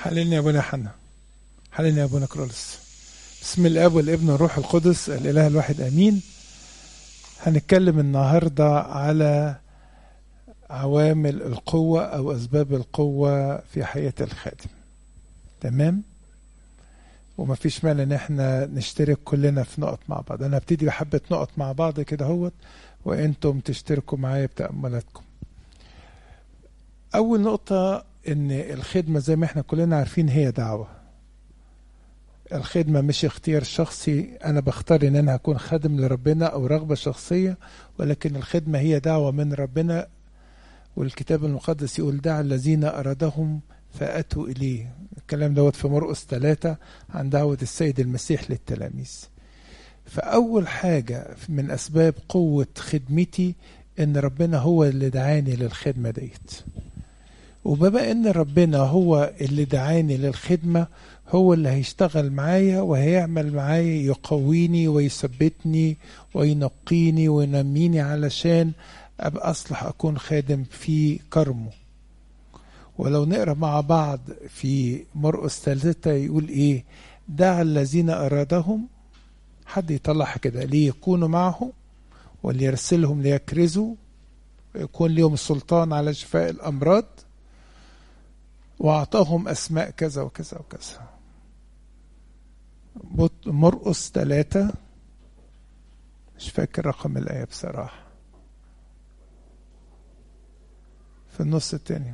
حللني يا ابونا حنا حللني يا ابونا كرولس بسم الاب والابن والروح القدس الاله الواحد امين هنتكلم النهارده على عوامل القوة أو أسباب القوة في حياة الخادم تمام ومفيش مانع إن احنا نشترك كلنا في نقط مع بعض أنا هبتدي بحبة نقط مع بعض كده هوت وأنتم تشتركوا معايا بتأملاتكم أول نقطة إن الخدمة زي ما احنا كلنا عارفين هي دعوة الخدمة مش اختيار شخصي أنا بختار إن أنا هكون خادم لربنا أو رغبة شخصية ولكن الخدمة هي دعوة من ربنا والكتاب المقدس يقول دع الذين أرادهم فأتوا إليه الكلام دوت في مرقس ثلاثة عن دعوة السيد المسيح للتلاميذ فأول حاجة من أسباب قوة خدمتي إن ربنا هو اللي دعاني للخدمة ديت وبما إن ربنا هو اللي دعاني للخدمة هو اللي هيشتغل معايا وهيعمل معايا يقويني ويثبتني وينقيني وينميني علشان أبقى أصلح أكون خادم في كرمه ولو نقرأ مع بعض في مرقس ثلاثة يقول إيه دع الذين أرادهم حد يطلعها كده ليكونوا معه وليرسلهم ليكرزوا ويكون لهم السلطان على شفاء الأمراض وأعطاهم أسماء كذا وكذا وكذا مرقس ثلاثة مش فاكر رقم الآية بصراحة في النص التاني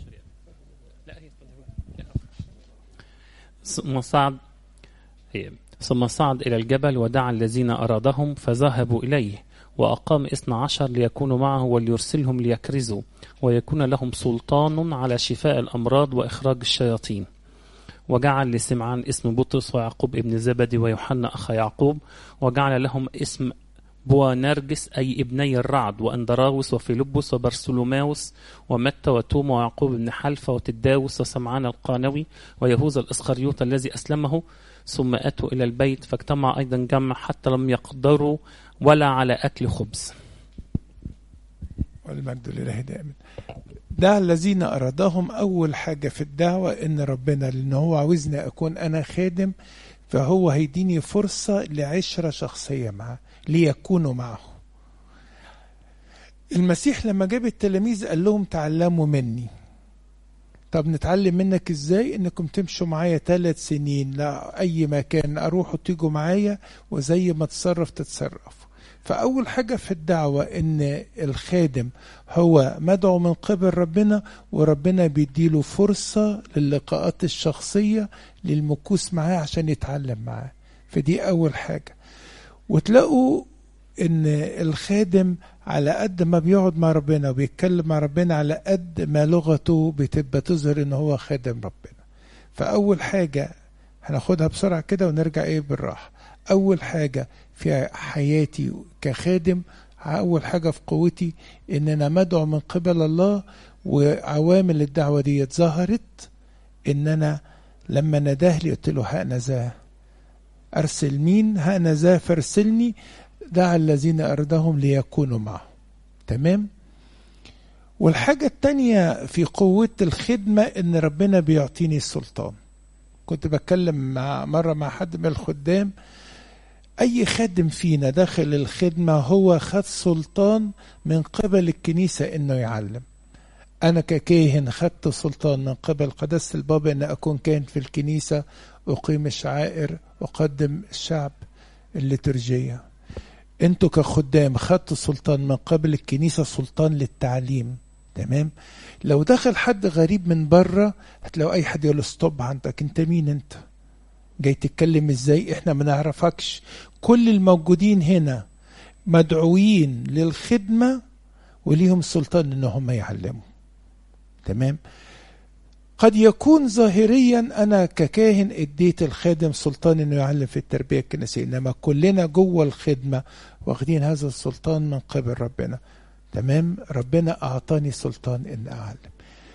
ثم صعد ثم صعد إلى الجبل ودعا الذين أرادهم فذهبوا إليه وأقام اثنا عشر ليكونوا معه وليرسلهم ليكرزوا ويكون لهم سلطان على شفاء الأمراض وإخراج الشياطين وجعل لسمعان اسم بطرس ويعقوب ابن زبدي ويوحنا أخا يعقوب وجعل لهم اسم بوانرجس أي ابني الرعد وأندراوس وفيلبس وبرسلوماوس ومتى وتوما ويعقوب بن حلفة وتداوس وسمعان القانوي ويهوذا الإسخريوط الذي أسلمه ثم أتوا إلى البيت فاجتمع أيضا جمع حتى لم يقدروا ولا على أكل خبز والمجد لله دائما دع الذين أرادهم أول حاجة في الدعوة إن ربنا لأن هو عاوزني أكون أنا خادم فهو هيديني فرصة لعشرة شخصية معه ليكونوا معه المسيح لما جاب التلاميذ قال لهم تعلموا مني طب نتعلم منك ازاي انكم تمشوا معايا ثلاث سنين لا اي مكان اروحوا تيجوا معايا وزي ما تصرف تتصرف فاول حاجه في الدعوه ان الخادم هو مدعو من قبل ربنا وربنا بيديله فرصه للقاءات الشخصيه للمكوس معاه عشان يتعلم معاه فدي اول حاجه وتلاقوا ان الخادم على قد ما بيقعد مع ربنا وبيتكلم مع ربنا على قد ما لغته بتبقى تظهر ان هو خادم ربنا فاول حاجه هناخدها بسرعه كده ونرجع ايه بالراحه اول حاجه في حياتي كخادم اول حاجه في قوتي ان انا مدعو من قبل الله وعوامل الدعوه دي ظهرت ان انا لما نداه لي قلت له هأنذا أرسل مين هأنذا فارسلني دع الذين أردهم ليكونوا معه تمام والحاجة التانية في قوة الخدمة إن ربنا بيعطيني السلطان كنت بتكلم مع مرة مع حد من الخدام أي خادم فينا داخل الخدمة هو خد سلطان من قبل الكنيسة إنه يعلم أنا ككاهن خدت سلطان من قبل قداسة البابا إن أكون كاهن في الكنيسة أقيم الشعائر أقدم الشعب الليترجية انتوا كخدام خدتوا سلطان من قبل الكنيسة سلطان للتعليم تمام لو دخل حد غريب من بره هتلاقوا اي حد يقول ستوب عندك انت مين انت جاي تتكلم ازاي احنا ما نعرفكش كل الموجودين هنا مدعوين للخدمة وليهم سلطان ان هم يعلموا تمام قد يكون ظاهريا انا ككاهن اديت الخادم سلطان انه يعلم في التربيه الكنسيه انما كلنا جوه الخدمه واخدين هذا السلطان من قبل ربنا تمام ربنا اعطاني سلطان ان اعلم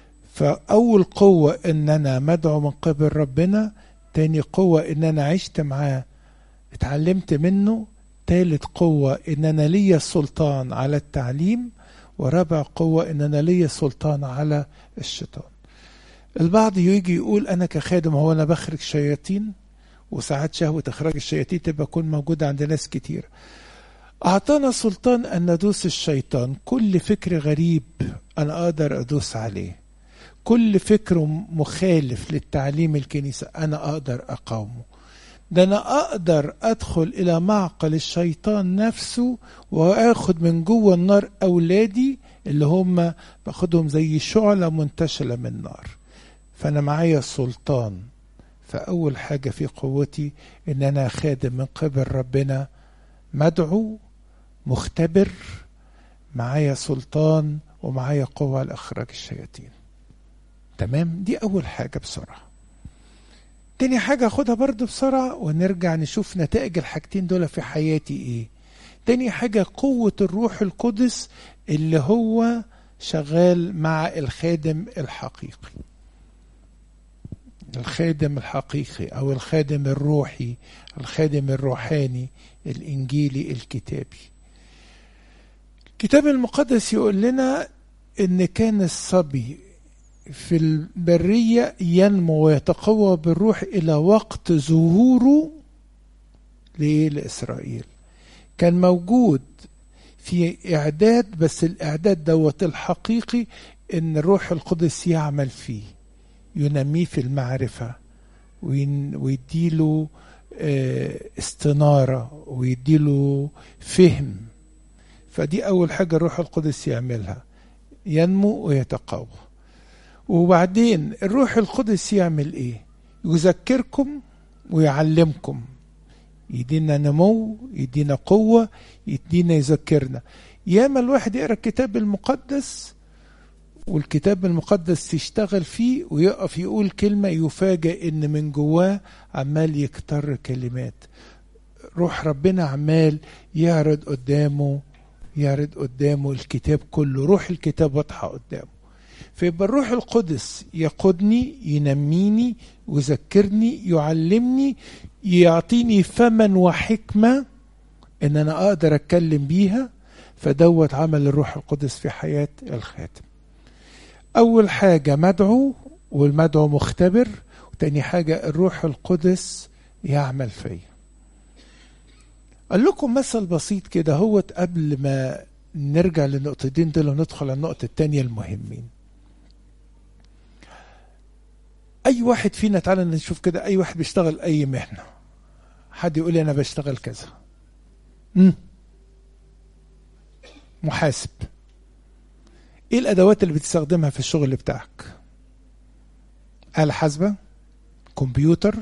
فاول قوه ان انا مدعو من قبل ربنا تاني قوه ان انا عشت معاه اتعلمت منه تالت قوه ان انا ليا سلطان على التعليم ورابع قوه ان انا ليا سلطان على الشيطان البعض يجي يقول انا كخادم هو انا بخرج شياطين وساعات شهوة اخراج الشياطين تبقى تكون موجودة عند ناس كتير اعطانا سلطان ان ندوس الشيطان كل فكر غريب انا اقدر ادوس عليه كل فكر مخالف للتعليم الكنيسة انا اقدر اقاومه ده انا اقدر ادخل الى معقل الشيطان نفسه واخد من جوه النار اولادي اللي هم باخدهم زي شعلة منتشلة من نار فانا معايا سلطان فاول حاجة في قوتي ان انا خادم من قبل ربنا مدعو مختبر معايا سلطان ومعايا قوة لإخراج الشياطين تمام دي أول حاجة بسرعة تاني حاجة أخدها برضو بسرعة ونرجع نشوف نتائج الحاجتين دول في حياتي إيه تاني حاجة قوة الروح القدس اللي هو شغال مع الخادم الحقيقي الخادم الحقيقي أو الخادم الروحي الخادم الروحاني الإنجيلي الكتابي الكتاب المقدس يقول لنا ان كان الصبي في البرية ينمو ويتقوى بالروح إلى وقت ظهوره لإسرائيل كان موجود في إعداد بس الإعداد دوت الحقيقي إن الروح القدس يعمل فيه ينميه في المعرفة ويديله استنارة ويديله فهم فدي أول حاجة الروح القدس يعملها ينمو ويتقوى وبعدين الروح القدس يعمل ايه يذكركم ويعلمكم يدينا نمو يدينا قوة يدينا يذكرنا ياما الواحد يقرأ الكتاب المقدس والكتاب المقدس يشتغل فيه ويقف يقول كلمة يفاجئ ان من جواه عمال يكتر كلمات روح ربنا عمال يعرض قدامه يعرض قدامه الكتاب كله روح الكتاب واضحة قدامه فيبقى الروح القدس يقودني ينميني ويذكرني يعلمني يعطيني فما وحكمة ان انا اقدر اتكلم بيها فدوت عمل الروح القدس في حياة الخاتم اول حاجة مدعو والمدعو مختبر وتاني حاجة الروح القدس يعمل فيا قال لكم مثل بسيط كده هوت قبل ما نرجع للنقطتين دول وندخل على النقطة التانية المهمين أي واحد فينا تعالى نشوف كده أي واحد بيشتغل أي مهنة حد يقول لي أنا بشتغل كذا مم. محاسب إيه الأدوات اللي بتستخدمها في الشغل بتاعك آلة حاسبة كمبيوتر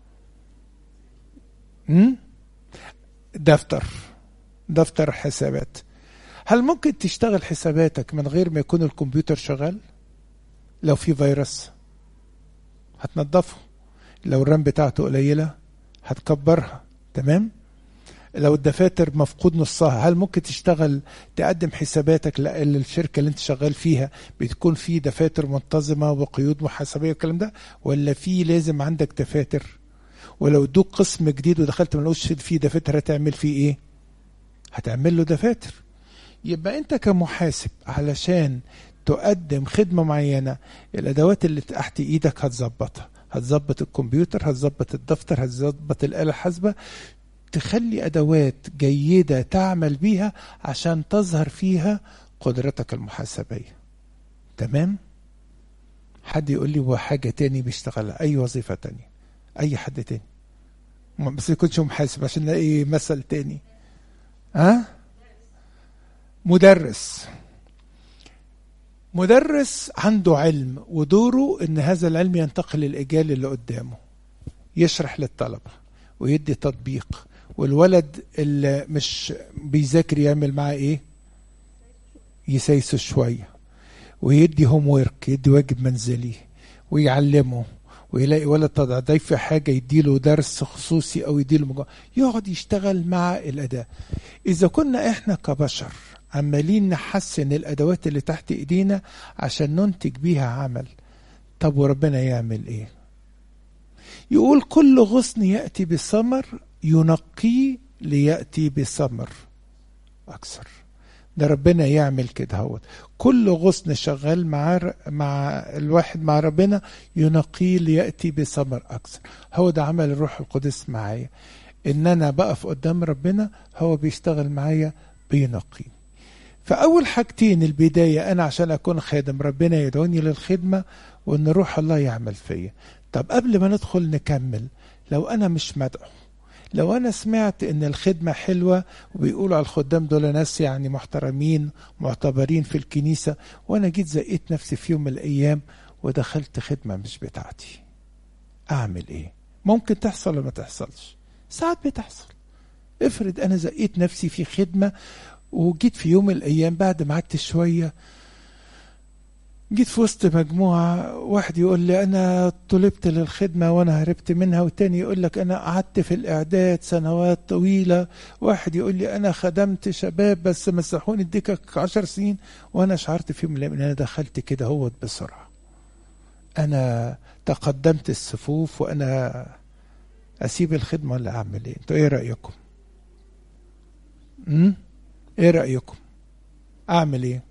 مم؟ دفتر دفتر حسابات هل ممكن تشتغل حساباتك من غير ما يكون الكمبيوتر شغال لو في فيروس هتنضفه لو الرام بتاعته قليلة هتكبرها تمام لو الدفاتر مفقود نصها هل ممكن تشتغل تقدم حساباتك للشركة اللي انت شغال فيها بتكون في دفاتر منتظمة وقيود محاسبية والكلام ده ولا في لازم عندك دفاتر ولو ادوك قسم جديد ودخلت ملوش فيه دفاتر هتعمل فيه ايه هتعمل له دفاتر يبقى انت كمحاسب علشان تقدم خدمة معينة الادوات اللي تحت ايدك هتظبطها هتظبط الكمبيوتر هتظبط الدفتر هتظبط الآلة الحاسبة تخلي أدوات جيدة تعمل بيها عشان تظهر فيها قدرتك المحاسبية تمام حد يقول لي هو حاجة تاني بيشتغلها أي وظيفة تانية أي حد تاني بس يكونش محاسب عشان نلاقي مثل تاني ها أه؟ مدرس مدرس عنده علم ودوره ان هذا العلم ينتقل للاجيال اللي قدامه يشرح للطلبه ويدي تطبيق والولد اللي مش بيذاكر يعمل معاه ايه يسايسه شويه ويدي هوم ويرك يدي واجب منزلي ويعلمه ويلاقي ولد تضعيف في حاجه يديله درس خصوصي او يديله مجا... يقعد يشتغل مع الاداء اذا كنا احنا كبشر عمالين نحسن الادوات اللي تحت ايدينا عشان ننتج بيها عمل طب وربنا يعمل ايه يقول كل غصن ياتي بثمر ينقيه لياتي بثمر اكثر ده ربنا يعمل كده هو كل غصن شغال مع مع الواحد مع ربنا ينقيه لياتي بثمر اكثر هو ده عمل الروح القدس معايا ان انا بقف قدام ربنا هو بيشتغل معايا بينقيني فاول حاجتين البدايه انا عشان اكون خادم ربنا يدعوني للخدمه وان روح الله يعمل فيا طب قبل ما ندخل نكمل لو انا مش مدعو لو انا سمعت ان الخدمه حلوه وبيقولوا على الخدام دول ناس يعني محترمين معتبرين في الكنيسه وانا جيت زقيت نفسي في يوم من الايام ودخلت خدمه مش بتاعتي اعمل ايه ممكن تحصل ولا ما تحصلش ساعات بتحصل افرض انا زقيت نفسي في خدمه وجيت في يوم من الايام بعد ما قعدت شويه جيت في وسط مجموعة واحد يقول لي أنا طلبت للخدمة وأنا هربت منها والتاني يقول لك أنا قعدت في الإعداد سنوات طويلة واحد يقول لي أنا خدمت شباب بس مسحوني اديكك عشر سنين وأنا شعرت في يوم من الأيام إن أنا دخلت كده هو بسرعة أنا تقدمت الصفوف وأنا أسيب الخدمة ولا أعمل إيه؟ أنتوا إيه رأيكم؟ أمم؟ إيه رأيكم؟ أعمل إيه؟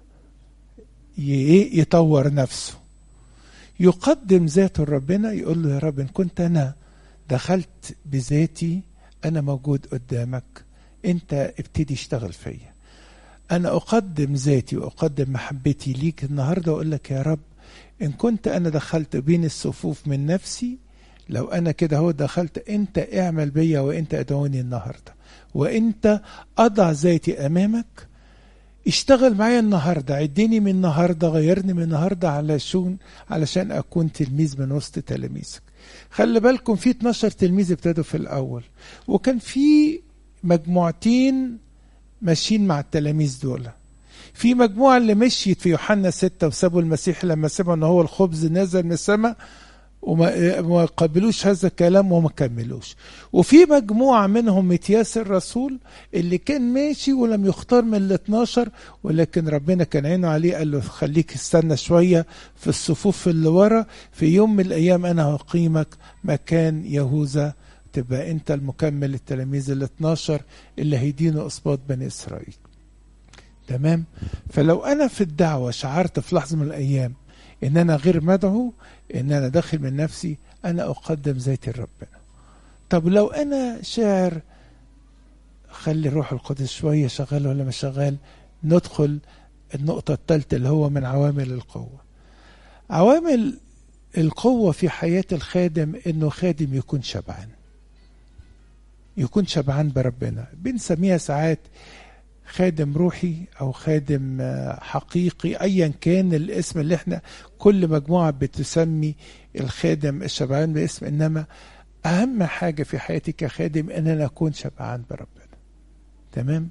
يطور نفسه يقدم ذاته لربنا يقول له يا رب ان كنت انا دخلت بذاتي انا موجود قدامك انت ابتدي اشتغل فيا انا اقدم ذاتي واقدم محبتي ليك النهارده واقول لك يا رب ان كنت انا دخلت بين الصفوف من نفسي لو انا كده هو دخلت انت اعمل بيا وانت ادعوني النهارده وانت اضع ذاتي امامك اشتغل معايا النهارده عدني من النهارده غيرني من النهارده علشان علشان اكون تلميذ من وسط تلاميذك خلي بالكم في 12 تلميذ ابتدوا في الاول وكان في مجموعتين ماشيين مع التلاميذ دول في مجموعة اللي مشيت في يوحنا ستة وسابوا المسيح لما سمعوا ان هو الخبز نزل من السماء وما قبلوش هذا الكلام وما كملوش وفي مجموعة منهم متياس الرسول اللي كان ماشي ولم يختار من ال 12 ولكن ربنا كان عينه عليه قال له خليك استنى شوية في الصفوف اللي ورا في يوم من الأيام أنا هقيمك مكان يهوذا تبقى أنت المكمل التلاميذ ال 12 اللي هيدينوا أسباط بني إسرائيل تمام فلو أنا في الدعوة شعرت في لحظة من الأيام ان انا غير مدعو ان انا داخل من نفسي انا اقدم ذاتي لربنا طب لو انا شاعر خلي الروح القدس شويه شغال ولا مش شغال ندخل النقطة الثالثة اللي هو من عوامل القوة عوامل القوة في حياة الخادم انه خادم يكون شبعان يكون شبعان بربنا بنسميها ساعات خادم روحي او خادم حقيقي ايا كان الاسم اللي احنا كل مجموعه بتسمي الخادم الشبعان باسم انما اهم حاجه في حياتي كخادم ان انا اكون شبعان بربنا تمام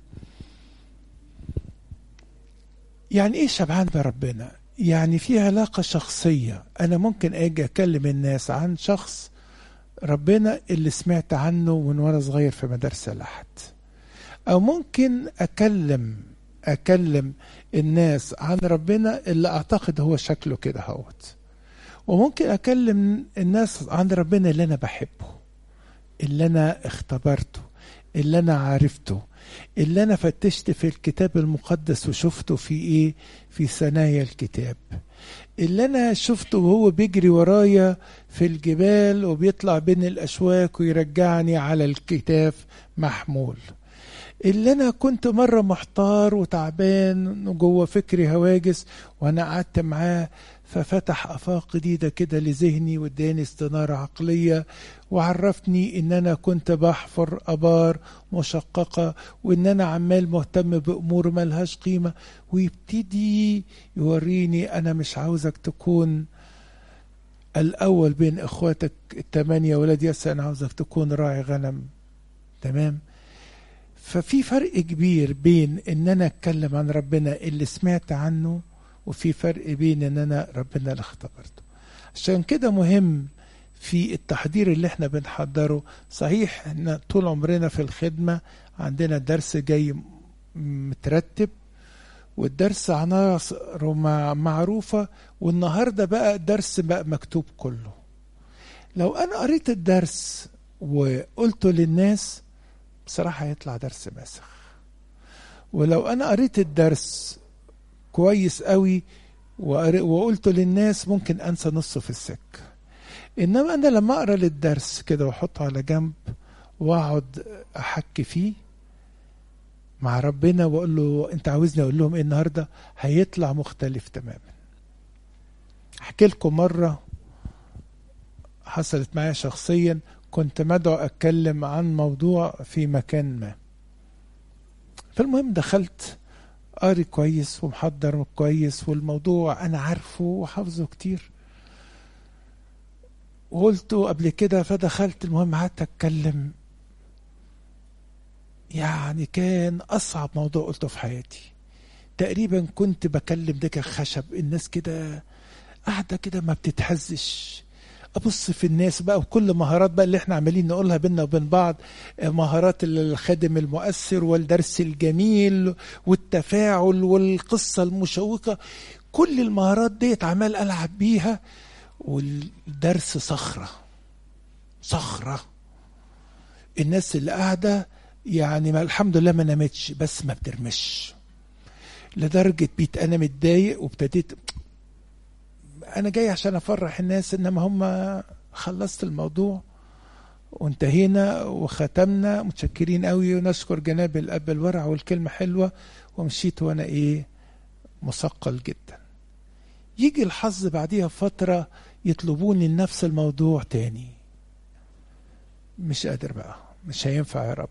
يعني ايه شبعان بربنا يعني في علاقه شخصيه انا ممكن اجي اكلم الناس عن شخص ربنا اللي سمعت عنه من وانا صغير في مدارس الاحد او ممكن اكلم اكلم الناس عن ربنا اللي اعتقد هو شكله كده هوت وممكن اكلم الناس عن ربنا اللي انا بحبه اللي انا اختبرته اللي انا عرفته اللي انا فتشت في الكتاب المقدس وشفته في ايه في ثنايا الكتاب اللي انا شفته وهو بيجري ورايا في الجبال وبيطلع بين الاشواك ويرجعني على الكتاف محمول اللي انا كنت مره محتار وتعبان وجوه فكري هواجس وانا قعدت معاه ففتح افاق جديده كده لذهني واداني استناره عقليه وعرفني ان انا كنت بحفر ابار مشققه وان انا عمال مهتم بامور ملهاش قيمه ويبتدي يوريني انا مش عاوزك تكون الاول بين اخواتك الثمانيه ولاد يس انا عاوزك تكون راعي غنم تمام ففي فرق كبير بين ان انا اتكلم عن ربنا اللي سمعت عنه وفي فرق بين ان انا ربنا اللي اختبرته عشان كده مهم في التحضير اللي احنا بنحضره صحيح احنا طول عمرنا في الخدمة عندنا درس جاي مترتب والدرس عناصره معروفة والنهاردة بقى الدرس بقى مكتوب كله لو انا قريت الدرس وقلته للناس بصراحة هيطلع درس مسخ ولو انا قريت الدرس كويس قوي وقلته للناس ممكن انسى نصه في السكه انما انا لما اقرا للدرس كده واحطه على جنب واقعد احكي فيه مع ربنا واقول له انت عاوزني اقول لهم ايه النهارده هيطلع مختلف تماما احكي لكم مره حصلت معايا شخصيا كنت مدعو اتكلم عن موضوع في مكان ما فالمهم دخلت قاري كويس ومحضر كويس والموضوع انا عارفه وحافظه كتير وقلته قبل كده فدخلت المهم قعدت اتكلم يعني كان اصعب موضوع قلته في حياتي تقريبا كنت بكلم دكة خشب الناس كده قاعدة كده ما بتتهزش ابص في الناس بقى وكل مهارات بقى اللي احنا عمالين نقولها بينا وبين بعض مهارات الخادم المؤثر والدرس الجميل والتفاعل والقصة المشوقة كل المهارات ديت عمال العب بيها والدرس صخرة صخرة الناس اللي قاعدة يعني ما الحمد لله ما نامتش بس ما بترمش لدرجة بيت أنا متضايق وابتديت أنا جاي عشان أفرح الناس إنما هم خلصت الموضوع وانتهينا وختمنا متشكرين قوي ونشكر جناب الأب الورع والكلمة حلوة ومشيت وأنا إيه مثقل جدا يجي الحظ بعديها فترة يطلبوني نفس الموضوع تاني مش قادر بقى مش هينفع يا رب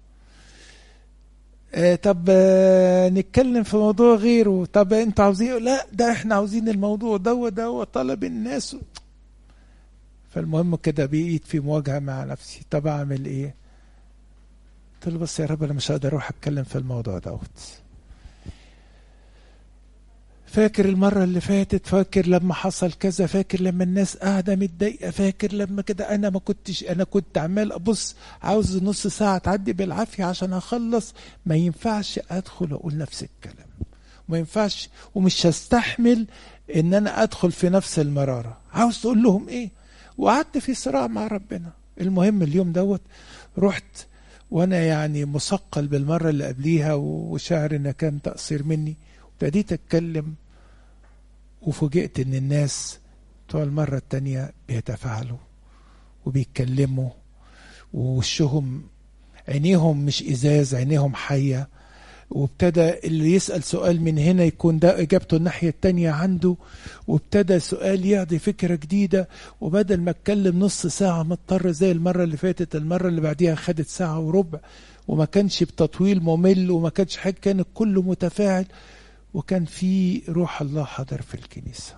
آه طب آه نتكلم في موضوع غيره طب انتوا عاوزين لا ده احنا عاوزين الموضوع ده وده وطلب الناس فالمهم كده بقيت في مواجهة مع نفسي طب اعمل ايه قلت له بس يا رب انا مش هقدر اروح اتكلم في الموضوع دوت فاكر المرة اللي فاتت فاكر لما حصل كذا فاكر لما الناس قاعدة متضايقة فاكر لما كده أنا ما كنتش أنا كنت عمال أبص عاوز نص ساعة تعدي بالعافية عشان أخلص ما ينفعش أدخل أقول نفس الكلام وما ينفعش ومش هستحمل إن أنا أدخل في نفس المرارة عاوز تقول لهم إيه وقعدت في صراع مع ربنا المهم اليوم دوت رحت وأنا يعني مثقل بالمرة اللي قبليها وشاعر إن كان تقصير مني ابتديت اتكلم وفوجئت ان الناس بتوع المرة التانية بيتفاعلوا وبيتكلموا ووشهم عينيهم مش ازاز عينيهم حية وابتدى اللي يسأل سؤال من هنا يكون ده اجابته الناحية التانية عنده وابتدى سؤال يعطي فكرة جديدة وبدل ما اتكلم نص ساعة مضطر زي المرة اللي فاتت المرة اللي بعديها خدت ساعة وربع وما كانش بتطويل ممل وما كانش حاجة كان كله متفاعل وكان في روح الله حضر في الكنيسة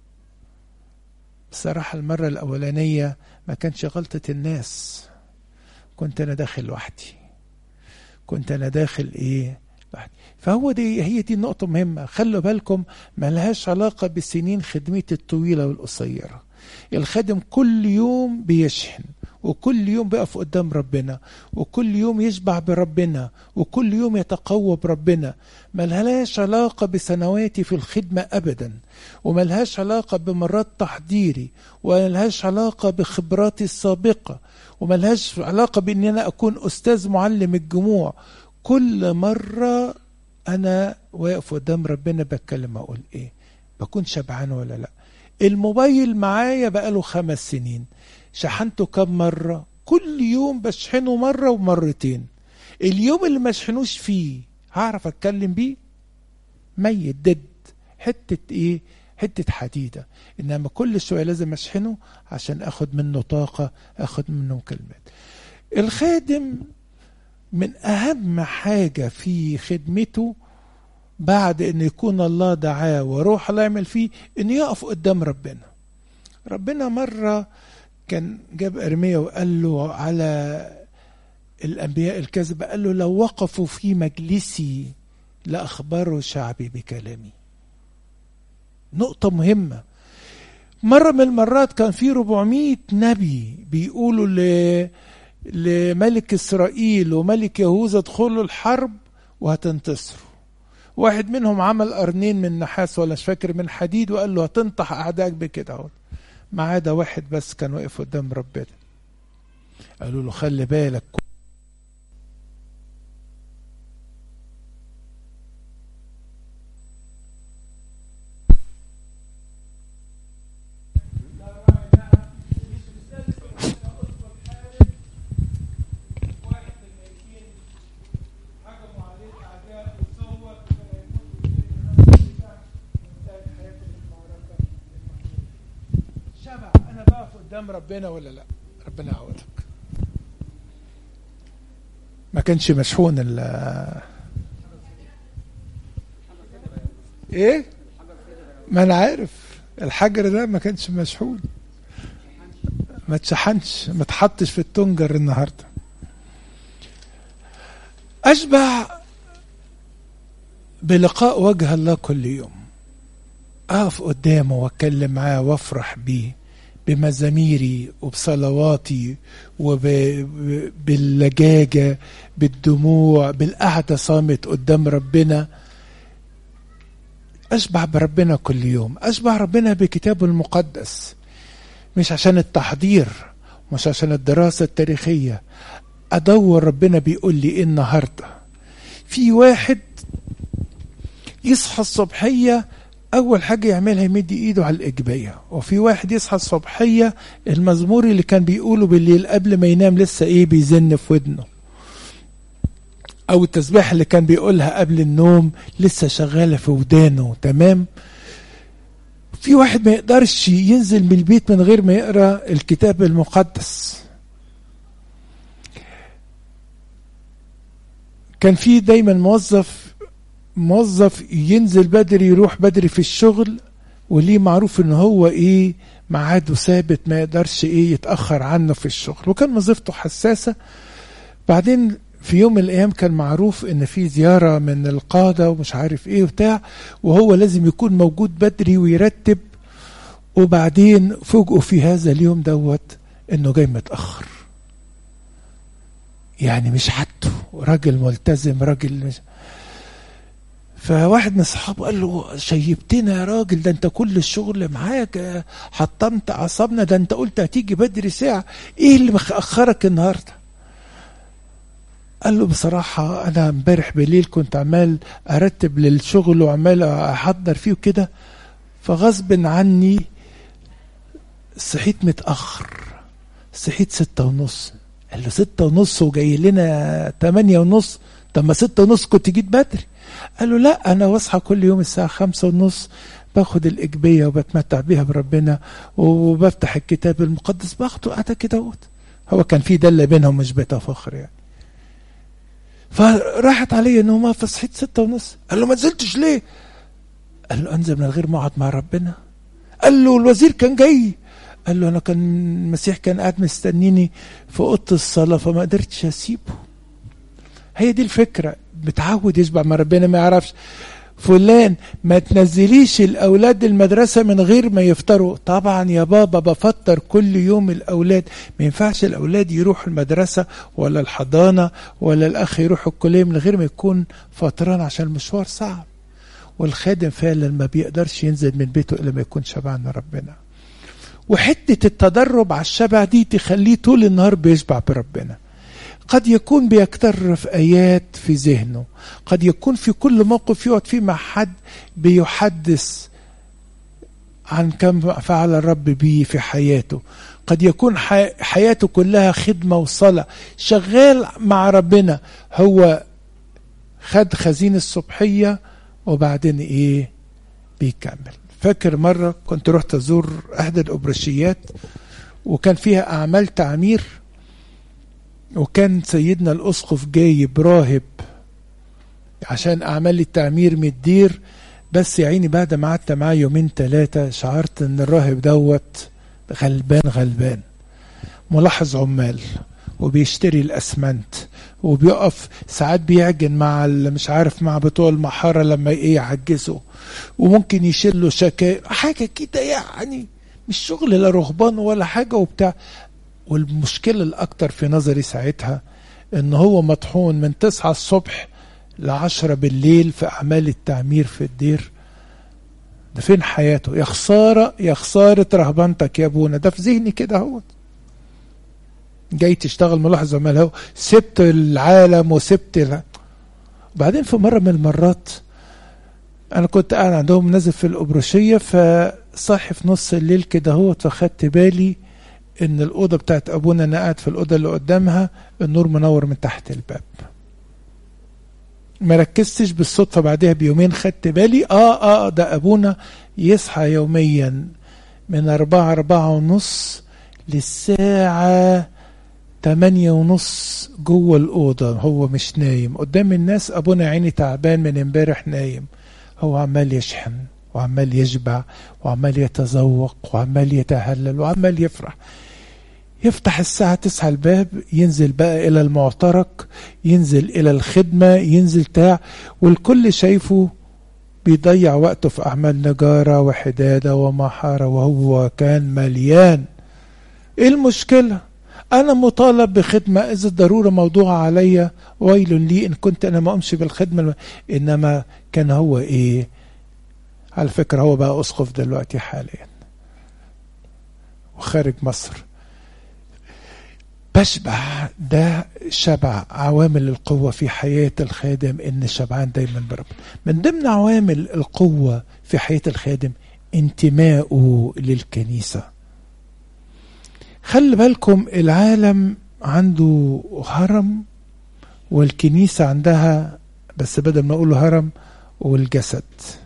بصراحة المرة الأولانية ما كانش غلطة الناس كنت أنا داخل لوحدي كنت أنا داخل إيه لوحدي فهو دي هي دي النقطة مهمة خلوا بالكم ملهاش علاقة بالسنين خدمتي الطويلة والقصيرة الخادم كل يوم بيشحن وكل يوم بيقف قدام ربنا وكل يوم يشبع بربنا وكل يوم يتقوى بربنا ملهاش علاقة بسنواتي في الخدمة أبدا وملهاش علاقة بمرات تحضيري وملهاش علاقة بخبراتي السابقة وملهاش علاقة بأن أنا أكون أستاذ معلم الجموع كل مرة أنا واقف قدام ربنا بتكلم أقول إيه بكون شبعان ولا لأ الموبايل معايا بقاله خمس سنين شحنته كم مرة كل يوم بشحنه مرة ومرتين اليوم اللي ما شحنوش فيه هعرف اتكلم بيه ميت دد حتة ايه حتة حديدة انما كل شوية لازم اشحنه عشان اخد منه طاقة اخد منه كلمات الخادم من اهم حاجة في خدمته بعد ان يكون الله دعاه وروح الله يعمل فيه انه يقف قدام ربنا ربنا مرة كان جاب ارميا وقال له على الانبياء الكذبة قال له لو وقفوا في مجلسي لاخبروا شعبي بكلامي نقطة مهمة مرة من المرات كان في 400 نبي بيقولوا ل... لملك إسرائيل وملك يهوذا ادخلوا الحرب وهتنتصروا واحد منهم عمل قرنين من نحاس ولا مش فاكر من حديد وقال له هتنطح أعدائك بكده اهو ما عدا واحد بس كان واقف قدام ربنا قالوا له خلي بالك شبع انا بقف قدام ربنا ولا لا ربنا يعوضك ما كانش مشحون ال ايه ما انا عارف الحجر ده ما كانش مشحون ما اتشحنش ما اتحطش في التنجر النهارده اشبع بلقاء وجه الله كل يوم اقف قدامه واتكلم معاه وافرح بيه بمزاميري وبصلواتي وباللجاجة بالدموع بالقعدة صامت قدام ربنا أشبع بربنا كل يوم أشبع ربنا بكتابه المقدس مش عشان التحضير مش عشان الدراسة التاريخية أدور ربنا بيقول لي إيه النهاردة في واحد يصحى الصبحية أول حاجة يعملها يمد إيده على الإجبية وفي واحد يصحى الصبحية المزمور اللي كان بيقوله بالليل قبل ما ينام لسه إيه بيزن في ودنه أو التسبيح اللي كان بيقولها قبل النوم لسه شغالة في ودانه تمام في واحد ما يقدرش ينزل من البيت من غير ما يقرأ الكتاب المقدس كان في دايما موظف موظف ينزل بدري يروح بدري في الشغل وليه معروف ان هو ايه ميعاده ثابت ما يقدرش ايه يتاخر عنه في الشغل وكان وظيفته حساسه بعدين في يوم من الايام كان معروف ان في زياره من القاده ومش عارف ايه وبتاع وهو لازم يكون موجود بدري ويرتب وبعدين فوجئوا في هذا اليوم دوت انه جاي متاخر يعني مش حدته راجل ملتزم راجل مش فواحد من اصحابه قال له شيبتنا يا راجل ده انت كل الشغل معاك حطمت اعصابنا ده انت قلت هتيجي بدري ساعه ايه اللي مأخرك النهارده قال له بصراحة أنا امبارح بالليل كنت عمال أرتب للشغل وعمال أحضر فيه وكده فغصب عني صحيت متأخر صحيت ستة ونص قال له ستة ونص وجاي لنا تمانية ونص طب ما ستة ونص كنت جيت بدري قال له لا أنا واصحى كل يوم الساعة خمسة ونص باخد الإجبية وبتمتع بيها بربنا وبفتح الكتاب المقدس باخده قاعدة كده هو كان في دلة بينهم مش بتفاخر يعني فراحت علي انه ما فصحيت ستة ونص قال له ما نزلتش ليه قال له انزل من غير ما اقعد مع ربنا قال له الوزير كان جاي قال له انا كان المسيح كان قاعد مستنيني في اوضه الصلاه فما قدرتش اسيبه هي دي الفكره متعود يشبع مع ربنا ما يعرفش فلان ما تنزليش الاولاد المدرسه من غير ما يفطروا طبعا يا بابا بفطر كل يوم الاولاد ما ينفعش الاولاد يروحوا المدرسه ولا الحضانه ولا الاخ يروح الكليه من غير ما يكون فطران عشان المشوار صعب والخادم فعلا ما بيقدرش ينزل من بيته الا ما يكون شبعان ربنا وحته التدرب على الشبع دي تخليه طول النهار بيشبع بربنا قد يكون بيكتر في آيات في ذهنه قد يكون في كل موقف يقعد فيه مع حد بيحدث عن كم فعل الرب به في حياته قد يكون حياته كلها خدمة وصلاة شغال مع ربنا هو خد خزين الصبحية وبعدين ايه بيكمل فاكر مرة كنت رحت أزور أحد الأبرشيات وكان فيها أعمال تعمير وكان سيدنا الأسقف جايب راهب عشان أعمال التعمير من الدير بس يا عيني بعد ما قعدت معاه يومين ثلاثة شعرت إن الراهب دوت غلبان غلبان ملاحظ عمال وبيشتري الأسمنت وبيقف ساعات بيعجن مع مش عارف مع بتوع المحارة لما ايه يعجزوا وممكن يشيل له شكاير حاجة كده يعني مش شغل لا رهبان ولا حاجة وبتاع والمشكلة الأكتر في نظري ساعتها إن هو مطحون من تسعة الصبح لعشرة بالليل في أعمال التعمير في الدير ده فين حياته يا خسارة يا خسارة رهبنتك يا أبونا ده في ذهني كده هو جاي تشتغل ملاحظة مال هو سبت العالم وسبت ال... وبعدين في مرة من المرات أنا كنت قاعد عندهم نازل في الأبرشية فصاحي في نص الليل كده هو فخدت بالي ان الاوضه بتاعت ابونا انا قاعد في الاوضه اللي قدامها النور منور من تحت الباب ما ركزتش بالصدفه بعدها بيومين خدت بالي اه اه ده ابونا يصحى يوميا من أربعة أربعة ونص للساعة تمانية ونص جوه الأوضة هو مش نايم قدام الناس أبونا عيني تعبان من امبارح نايم هو عمال يشحن وعمال يشبع وعمال يتذوق وعمال يتهلل وعمال يفرح يفتح الساعة تسعة الباب ينزل بقى إلى المعترك ينزل إلى الخدمة ينزل تاع والكل شايفه بيضيع وقته في أعمال نجارة وحدادة ومحارة وهو كان مليان إيه المشكلة؟ أنا مطالب بخدمة إذا الضرورة موضوعة عليا ويل لي إن كنت أنا ما أمشي بالخدمة إنما كان هو إيه؟ على فكرة هو بقى أسقف دلوقتي حاليا وخارج مصر بشبع ده شبع عوامل القوة في حياة الخادم إن شبعان دايما برب من ضمن عوامل القوة في حياة الخادم انتمائه للكنيسة خلي بالكم العالم عنده هرم والكنيسة عندها بس بدل ما أقول هرم والجسد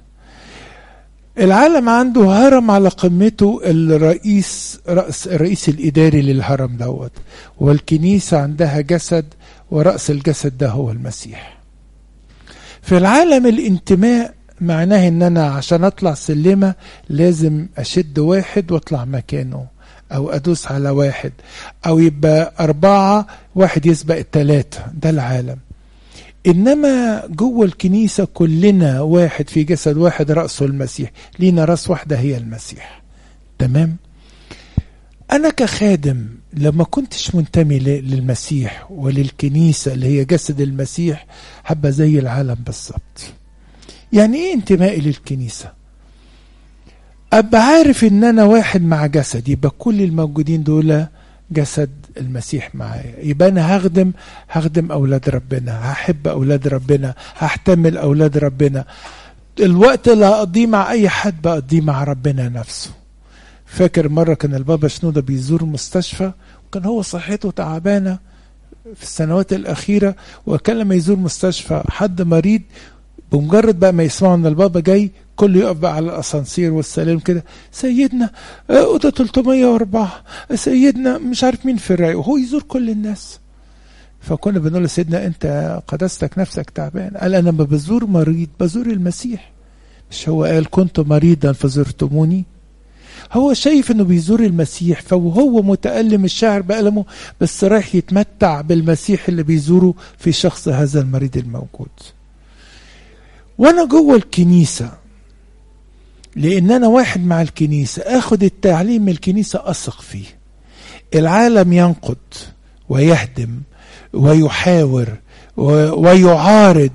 العالم عنده هرم على قمته الرئيس رأس الرئيس الإداري للهرم دوت والكنيسة عندها جسد ورأس الجسد ده هو المسيح في العالم الانتماء معناه ان انا عشان اطلع سلمة لازم اشد واحد واطلع مكانه او ادوس على واحد او يبقى اربعة واحد يسبق التلاتة ده العالم انما جوه الكنيسه كلنا واحد في جسد واحد راسه المسيح لينا راس واحده هي المسيح تمام انا كخادم لما كنتش منتمي للمسيح وللكنيسه اللي هي جسد المسيح حبه زي العالم بالظبط يعني ايه انتمائي للكنيسه ابقى عارف ان انا واحد مع جسد يبقى كل الموجودين دول جسد المسيح معايا يبقى انا هخدم هخدم اولاد ربنا هحب اولاد ربنا هحتمل اولاد ربنا الوقت اللي هقضيه مع اي حد بقضيه مع ربنا نفسه فاكر مرة كان البابا شنودة بيزور مستشفى وكان هو صحته تعبانة في السنوات الأخيرة وكان لما يزور مستشفى حد مريض بمجرد بقى ما يسمعوا ان البابا جاي كله يقف بقى على الاسانسير والسلام كده سيدنا اوضه 304 سيدنا مش عارف مين في الراي وهو يزور كل الناس فكنا بنقول له سيدنا انت قداستك نفسك تعبان قال انا ما بزور مريض بزور المسيح مش هو قال كنت مريضا فزرتموني هو شايف انه بيزور المسيح فهو متألم الشاعر بألمه بس رايح يتمتع بالمسيح اللي بيزوره في شخص هذا المريض الموجود وانا جوه الكنيسة لان انا واحد مع الكنيسة اخد التعليم من الكنيسة اثق فيه العالم ينقد ويهدم ويحاور ويعارض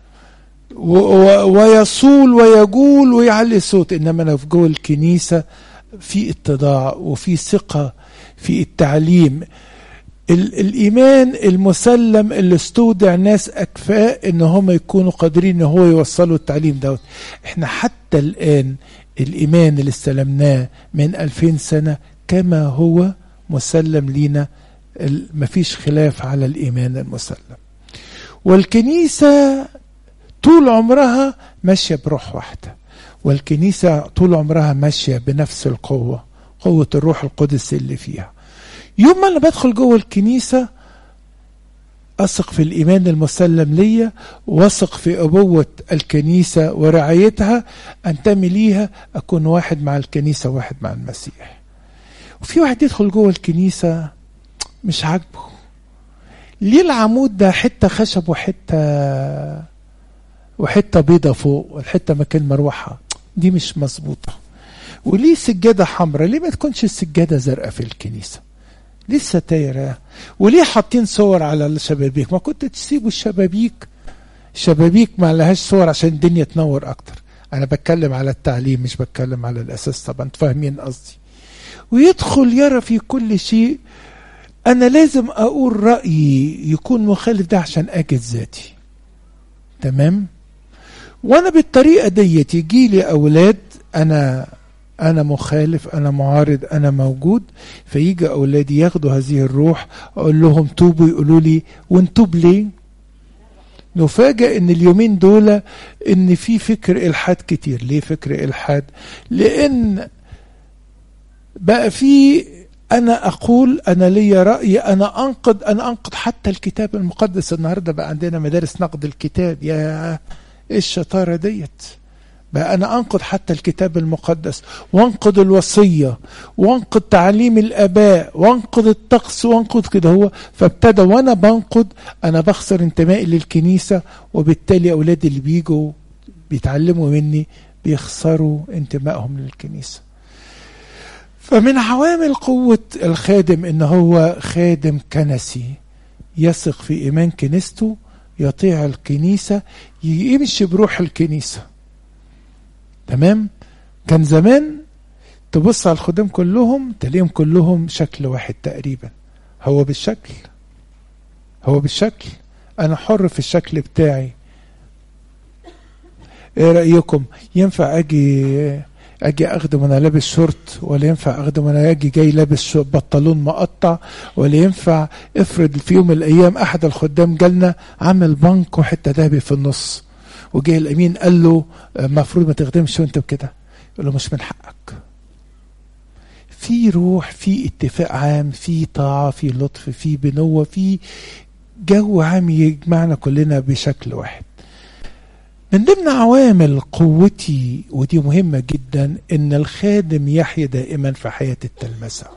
ويصول ويجول ويعلي صوت انما انا في جوه الكنيسة في اتضاع وفي ثقة في التعليم الايمان المسلم اللي استودع ناس اكفاء ان هم يكونوا قادرين ان هو يوصلوا التعليم دوت احنا حتى الان الايمان اللي استلمناه من ألفين سنة كما هو مسلم لينا مفيش خلاف على الايمان المسلم والكنيسة طول عمرها ماشية بروح واحدة والكنيسة طول عمرها ماشية بنفس القوة قوة الروح القدس اللي فيها يوم ما انا بدخل جوه الكنيسه اثق في الايمان المسلم ليا واثق في ابوه الكنيسه ورعايتها انتمي ليها اكون واحد مع الكنيسه واحد مع المسيح وفي واحد يدخل جوه الكنيسه مش عاجبه ليه العمود ده حته خشب وحته وحته بيضه فوق والحته مكان مروحه دي مش مظبوطه وليه سجاده حمراء ليه ما تكونش السجاده زرقاء في الكنيسه ليه الستاير وليه حاطين صور على الشبابيك ما كنت تسيبوا الشبابيك شبابيك ما لهاش صور عشان الدنيا تنور اكتر انا بتكلم على التعليم مش بتكلم على الاساس طبعا انتوا فاهمين قصدي ويدخل يرى في كل شيء انا لازم اقول رايي يكون مخالف ده عشان اجد ذاتي تمام وانا بالطريقه ديت يجي لي اولاد انا انا مخالف انا معارض انا موجود فيجي اولادي ياخدوا هذه الروح اقول لهم توبوا يقولوا لي ونتوب ليه نفاجئ ان اليومين دول ان في فكر الحاد كتير ليه فكر الحاد لان بقى في انا اقول انا ليا راي انا انقد انا انقد حتى الكتاب المقدس النهارده بقى عندنا مدارس نقد الكتاب يا ايه الشطاره ديت بقى انا انقد حتى الكتاب المقدس وانقد الوصيه وانقد تعليم الاباء وانقد الطقس وانقد كده هو فابتدى وانا بنقد انا بخسر انتمائي للكنيسه وبالتالي اولادي اللي بيجوا بيتعلموا مني بيخسروا انتمائهم للكنيسه فمن عوامل قوة الخادم إن هو خادم كنسي يثق في إيمان كنيسته يطيع الكنيسة يمشي بروح الكنيسة تمام كان زمان تبص على الخدام كلهم تلاقيهم كلهم شكل واحد تقريبا هو بالشكل هو بالشكل أنا حر في الشكل بتاعي ايه رأيكم ينفع اجي اجي اخدم وانا لابس شورت ولا ينفع اخدم وانا اجي جاي لابس بنطلون مقطع ولا ينفع افرض في يوم من الايام احد الخدام جالنا عامل بنك وحته ذهبي في النص وجه الامين قال له المفروض ما تخدمش وانت بكده يقول له مش من حقك في روح في اتفاق عام في طاعه في لطف في بنوه في جو عام يجمعنا كلنا بشكل واحد من ضمن عوامل قوتي ودي مهمة جدا ان الخادم يحيا دائما في حياة التلمسة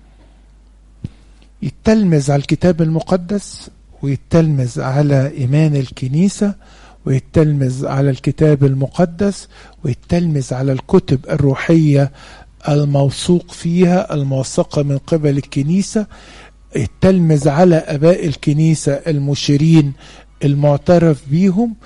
يتلمز على الكتاب المقدس ويتلمز على ايمان الكنيسة ويتلمز على الكتاب المقدس ويتلمز على الكتب الروحية الموثوق فيها الموثقة من قبل الكنيسة يتلمز على اباء الكنيسة المشيرين المعترف بيهم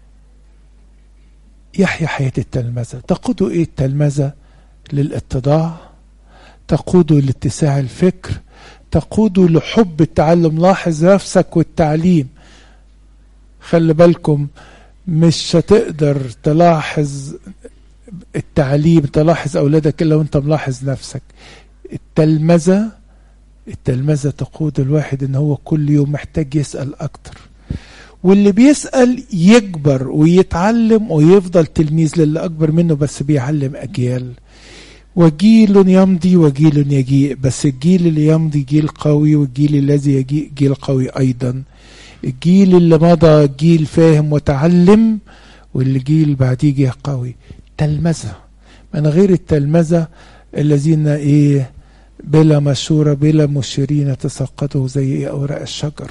يحيا حياة التلمذة تقود إيه التلمذة للاتضاع تقود لاتساع الفكر تقود لحب التعلم لاحظ نفسك والتعليم خلي بالكم مش هتقدر تلاحظ التعليم تلاحظ أولادك إلا وانت ملاحظ نفسك التلمذة التلمذة تقود الواحد ان هو كل يوم محتاج يسأل أكتر واللي بيسأل يكبر ويتعلم ويفضل تلميذ للي أكبر منه بس بيعلم أجيال وجيل يمضي وجيل يجيء بس الجيل اللي يمضي جيل قوي والجيل الذي يجيء جيل قوي أيضا الجيل اللي مضى جيل فاهم وتعلم والجيل بعديه جه قوي تلمذة من غير التلمذة الذين ايه بلا مشورة بلا مشيرين تسقطوا زي ايه أوراق الشجر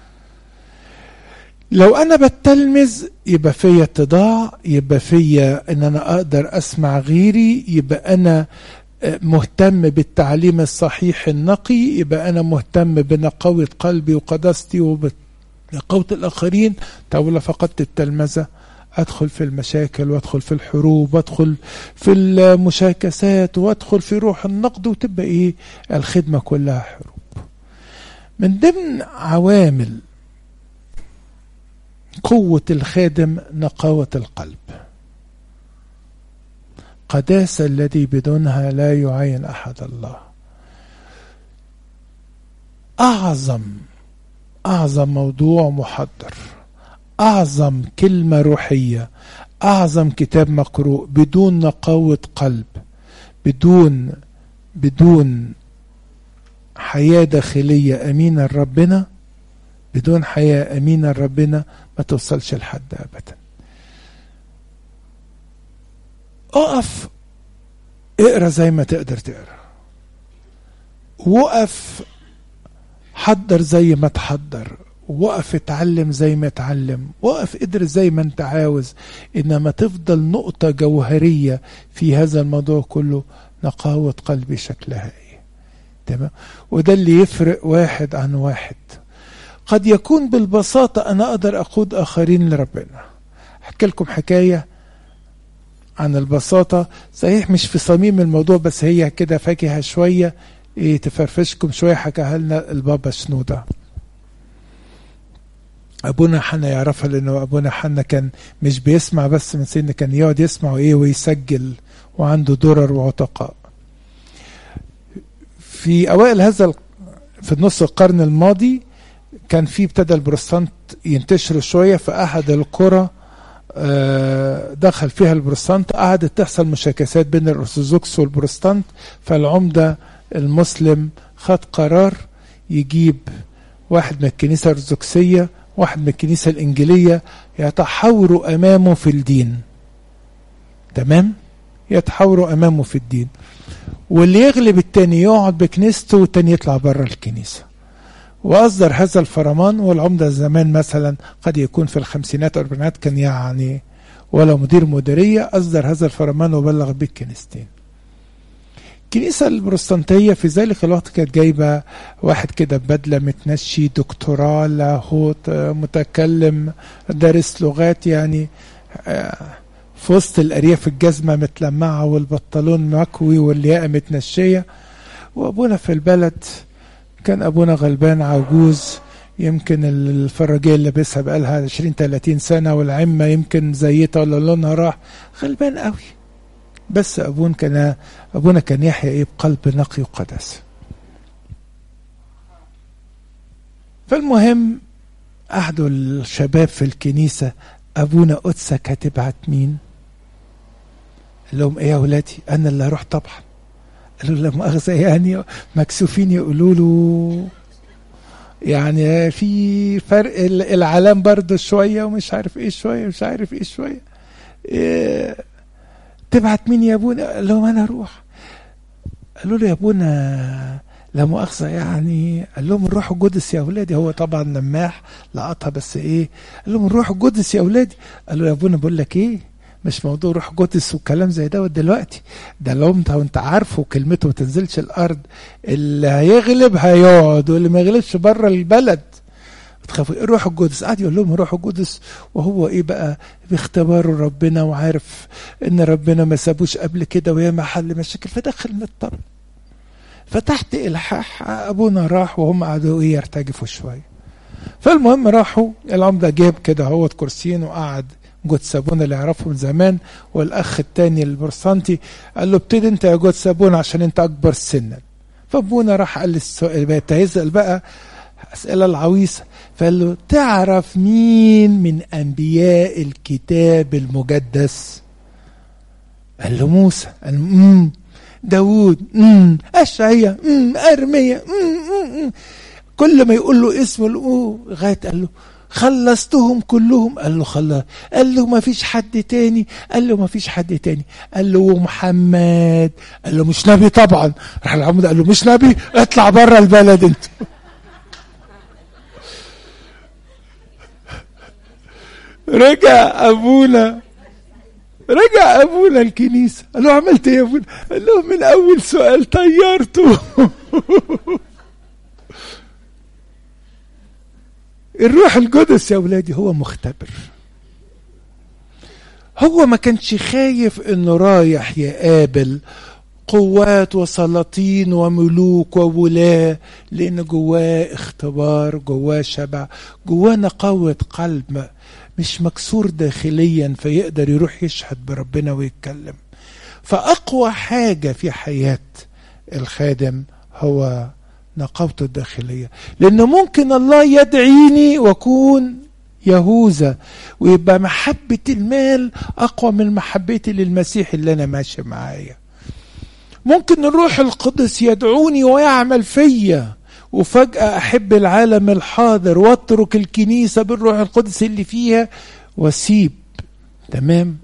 لو انا بتلمذ يبقى فيا اتضاع يبقى فيا ان انا اقدر اسمع غيري يبقى انا مهتم بالتعليم الصحيح النقي يبقى انا مهتم بنقاوة قلبي وقداستي وبنقاوة الاخرين طب لو فقدت التلمذة ادخل في المشاكل وادخل في الحروب وادخل في المشاكسات وادخل في روح النقد وتبقى ايه الخدمة كلها حروب من ضمن عوامل قوة الخادم نقاوة القلب قداسة الذي بدونها لا يعين أحد الله أعظم أعظم موضوع محضر أعظم كلمة روحية أعظم كتاب مقروء بدون نقاوة قلب بدون بدون حياة داخلية أمينة لربنا بدون حياة أمينة لربنا ما توصلش لحد أبدا اقف اقرا زي ما تقدر تقرا وقف حضر زي ما تحضر وقف اتعلم زي ما اتعلم وقف ادرس زي ما انت عاوز انما تفضل نقطة جوهرية في هذا الموضوع كله نقاوة قلبي شكلها ايه تمام وده اللي يفرق واحد عن واحد قد يكون بالبساطة أنا أقدر أقود آخرين لربنا أحكي لكم حكاية عن البساطة صحيح مش في صميم الموضوع بس هي كده فاكهة شوية إيه تفرفشكم شوية حكاها لنا البابا شنودة أبونا حنا يعرفها لأنه أبونا حنا كان مش بيسمع بس من سن كان يقعد يسمع وإيه ويسجل وعنده درر وعتقاء في أوائل هذا في نص القرن الماضي كان في ابتدى البروتستانت ينتشروا شويه في احد القرى آه، دخل فيها البروتستانت قعدت تحصل مشاكسات بين الارثوذكس والبروتستانت فالعمده المسلم خد قرار يجيب واحد من الكنيسه الارثوذكسيه واحد من الكنيسه الانجيليه يتحاوروا امامه في الدين تمام يتحاوروا امامه في الدين واللي يغلب التاني يقعد بكنيسته والتاني يطلع بره الكنيسه واصدر هذا الفرمان والعمده زمان مثلا قد يكون في الخمسينات والاربعينات كان يعني ولا مدير مديريه اصدر هذا الفرمان وبلغ به الكنيستين الكنيسة البروتستانتية في ذلك الوقت كانت جايبة واحد كده بدلة متنشي دكتوراه لاهوت آه، متكلم دارس لغات يعني آه، في وسط الأرياف الجزمة متلمعة والبنطلون مكوي والياقة متنشية وأبونا في البلد كان أبونا غلبان عجوز يمكن الفراجية اللي لابسها بقالها 20 30 سنة والعمة يمكن زيتها ولا لونها راح غلبان قوي بس أبونا كان أبونا كان يحيى إيه بقلب نقي وقدس فالمهم قعدوا الشباب في الكنيسة أبونا قدسك هتبعت مين؟ قال لهم إيه يا ولادي؟ أنا اللي هروح طبعا قالوا لا مؤاخذة يعني مكسوفين يقولوا له يعني في فرق ال- العلام برضه شوية ومش عارف ايه شوية مش عارف ايه شوية إيه تبعت مين يا ابونا قال لهم انا اروح قالوا له يا ابونا لا مؤاخذة يعني قال لهم الروح القدس يا اولادي هو طبعا لماح لقطها بس ايه قال لهم الروح القدس يا اولادي قالوا يا ابونا بقول لك ايه مش موضوع روح قدس وكلام زي دوت دلوقتي ده لو انت وانت عارفه كلمته ما تنزلش الارض اللي هيغلب هيقعد واللي ما يغلبش بره البلد تخافوا الروح القدس قعد يقول لهم الروح القدس وهو ايه بقى باختباره ربنا وعارف ان ربنا ما سابوش قبل كده وهي محل مشاكل فدخل من الطب فتحت الحاح ابونا راح وهم قعدوا ايه يرتجفوا شويه فالمهم راحوا العمده جاب كده هو كرسيين وقعد جود سابون اللي يعرفه من زمان والاخ التاني البرسانتي قال له ابتدي انت يا جود سابون عشان انت اكبر سنا فابونا راح قال السؤال بقى يسال بقى اسئله العويصه فقال له تعرف مين من انبياء الكتاب المقدس قال له موسى قال امم داوود امم اشعيا امم ارميا امم كل ما يقول له اسمه لغايه قال له خلصتهم كلهم قال له خلص قال له ما فيش حد تاني قال له ما فيش حد تاني قال له ومحمد قال له مش نبي طبعا راح العمود قال له مش نبي اطلع بره البلد انت رجع ابونا رجع ابونا الكنيسه قال له عملت ايه يا ابونا قال له من اول سؤال طيرته الروح القدس يا ولادي هو مختبر هو ما كانش خايف انه رايح يقابل قوات وسلاطين وملوك وولاة لان جواه اختبار جواه شبع جواه نقاوة قلب مش مكسور داخليا فيقدر يروح يشهد بربنا ويتكلم فأقوى حاجة في حياة الخادم هو نقاوته الداخلية لأنه ممكن الله يدعيني وأكون يهوذا ويبقى محبة المال أقوى من محبتي للمسيح اللي أنا ماشي معايا ممكن الروح القدس يدعوني ويعمل فيا وفجأة أحب العالم الحاضر واترك الكنيسة بالروح القدس اللي فيها واسيب تمام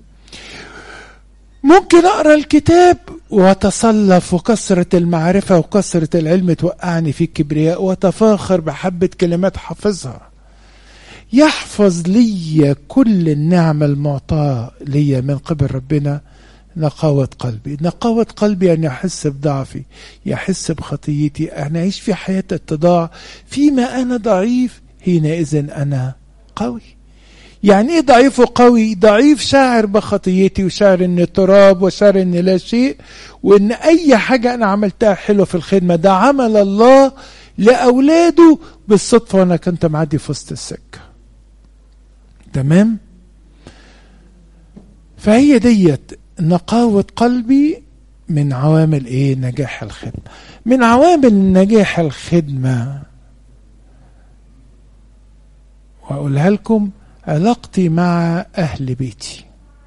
ممكن أقرأ الكتاب وأتصلف وكثرة المعرفة وكثرة العلم توقعني في الكبرياء وأتفاخر بحبة كلمات حافظها يحفظ لي كل النعمة المعطاة لي من قبل ربنا نقاوة قلبي نقاوة قلبي أن يحس بضعفي يحس بخطيتي أن أعيش في حياة اتضاع فيما أنا ضعيف حينئذ أنا قوي يعني ايه ضعيف وقوي ضعيف شاعر بخطيتي وشاعر اني تراب وشاعر اني لا شيء وان اي حاجة انا عملتها حلوة في الخدمة ده عمل الله لاولاده بالصدفة وانا كنت معدي في وسط السكة تمام فهي ديت نقاوة قلبي من عوامل ايه نجاح الخدمة من عوامل نجاح الخدمة واقولها لكم علاقتي مع أهل بيتي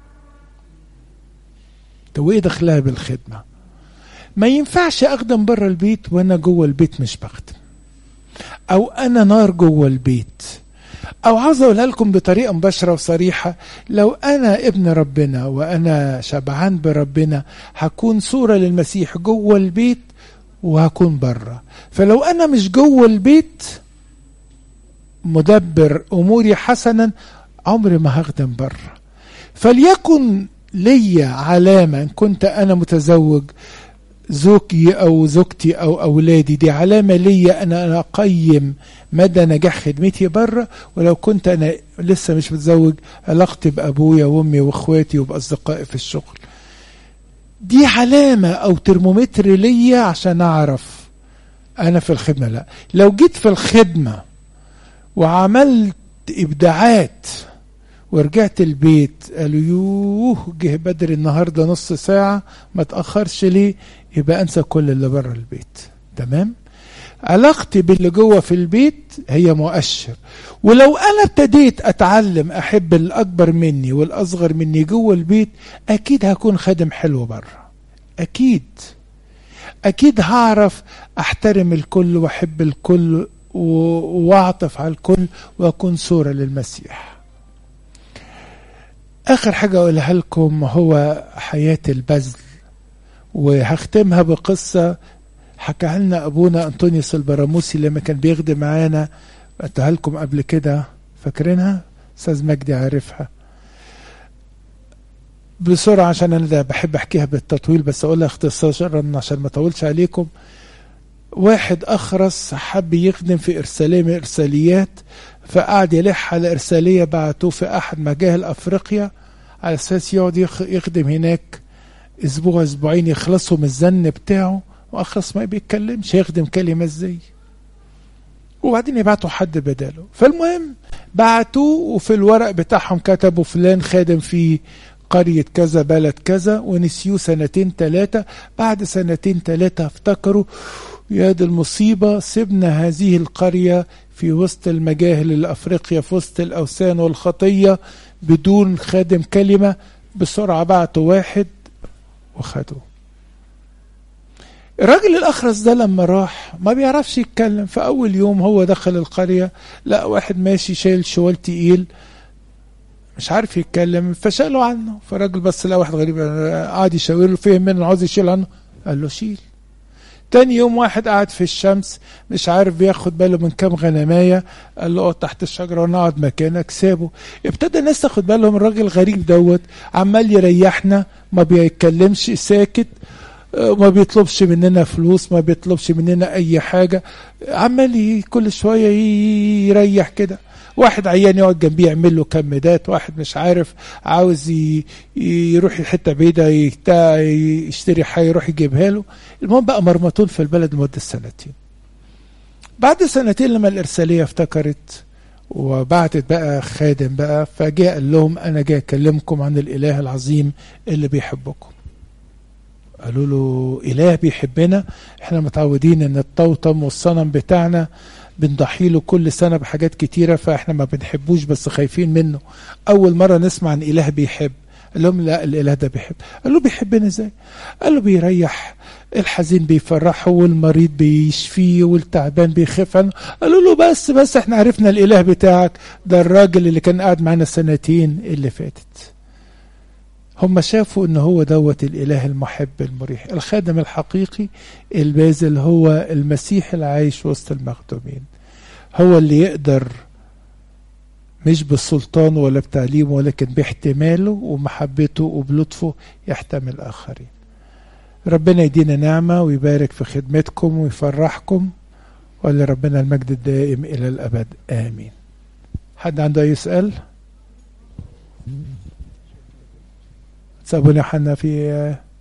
طب وإيه دخلها بالخدمة ما ينفعش أخدم بره البيت وأنا جوه البيت مش بخدم أو أنا نار جوه البيت أو عاوز أقولها لكم بطريقة مباشرة وصريحة لو أنا ابن ربنا وأنا شبعان بربنا هكون صورة للمسيح جوه البيت وهكون بره فلو أنا مش جوه البيت مدبر أموري حسنا عمري ما هخدم بره فليكن لي علامة إن كنت أنا متزوج زوجي أو زوجتي أو أولادي دي علامة لي أنا أنا أقيم مدى نجاح خدمتي بره ولو كنت أنا لسه مش متزوج علاقتي بأبويا وأمي وأخواتي وبأصدقائي في الشغل دي علامة أو ترمومتر ليا عشان أعرف أنا في الخدمة لا لو جيت في الخدمة وعملت إبداعات ورجعت البيت قالوا يوه جه بدري النهارده نص ساعة ما تأخرش ليه يبقى أنسى كل اللي بره البيت تمام علاقتي باللي جوه في البيت هي مؤشر ولو أنا ابتديت أتعلم أحب الأكبر مني والأصغر مني جوه البيت أكيد هكون خادم حلو بره أكيد أكيد هعرف أحترم الكل وأحب الكل وأعطف على الكل وأكون صورة للمسيح آخر حاجة أقولها لكم هو حياة البذل وهختمها بقصة حكاها لنا أبونا أنطونيوس البراموسي لما كان بيخدم معانا قلتها لكم قبل كده فاكرينها؟ أستاذ مجدي عارفها بسرعة عشان أنا ده بحب أحكيها بالتطويل بس أقولها اختصارا عشان ما أطولش عليكم واحد أخرس حب يخدم في إرسالية من إرساليات فقعد يلح على إرسالية بعتوه في أحد مجاهل أفريقيا على أساس يقعد يخدم هناك أسبوع أسبوعين يخلصوا من الزن بتاعه وأخرس ما بيتكلمش يخدم كلمة إزاي وبعدين يبعتوا حد بداله فالمهم بعتوه وفي الورق بتاعهم كتبوا فلان خادم في قرية كذا بلد كذا ونسيوه سنتين ثلاثة بعد سنتين ثلاثة افتكروا يا دي المصيبة سبنا هذه القرية في وسط المجاهل الأفريقيا في وسط الأوثان والخطية بدون خادم كلمة بسرعة بعتوا واحد وخدوه الراجل الأخرس ده لما راح ما بيعرفش يتكلم فأول يوم هو دخل القرية لقى واحد ماشي شايل شوال تقيل مش عارف يتكلم فشالوا عنه فالراجل بس لقى واحد غريب قعد يشاور له فهم منه عاوز يشيل عنه قال له شيل تاني يوم واحد قاعد في الشمس مش عارف بياخد باله من كام غنمايه قال له اقعد تحت الشجره وانا اقعد مكانك سابه ابتدى الناس تاخد بالهم الراجل الغريب دوت عمال يريحنا ما بيتكلمش ساكت ما بيطلبش مننا فلوس ما بيطلبش مننا اي حاجه عمال كل شويه يريح كده واحد عيان يقعد جنبيه يعمل له كمادات واحد مش عارف عاوز يروح حته بعيده يشتري حاجه يروح يجيبها له المهم بقى مرمطون في البلد لمده سنتين بعد سنتين لما الارساليه افتكرت وبعتت بقى خادم بقى فجاء قال لهم انا جاي اكلمكم عن الاله العظيم اللي بيحبكم قالوا له اله بيحبنا احنا متعودين ان الطوطم والصنم بتاعنا بنضحي له كل سنه بحاجات كتيره فاحنا ما بنحبوش بس خايفين منه اول مره نسمع عن اله بيحب قال لهم لا الاله ده بيحب قال له بيحبنا ازاي قال له بيريح الحزين بيفرحه والمريض بيشفيه والتعبان بيخف عنه قالوا له بس بس احنا عرفنا الاله بتاعك ده الراجل اللي كان قاعد معانا السنتين اللي فاتت هم شافوا ان هو دوت الاله المحب المريح الخادم الحقيقي البازل هو المسيح العايش وسط المخدومين هو اللي يقدر مش بالسلطان ولا بتعليمه ولكن باحتماله ومحبته وبلطفه يحتمل الاخرين ربنا يدينا نعمة ويبارك في خدمتكم ويفرحكم ولربنا المجد الدائم إلى الأبد آمين حد عنده أي سؤال؟ سابوني حنا في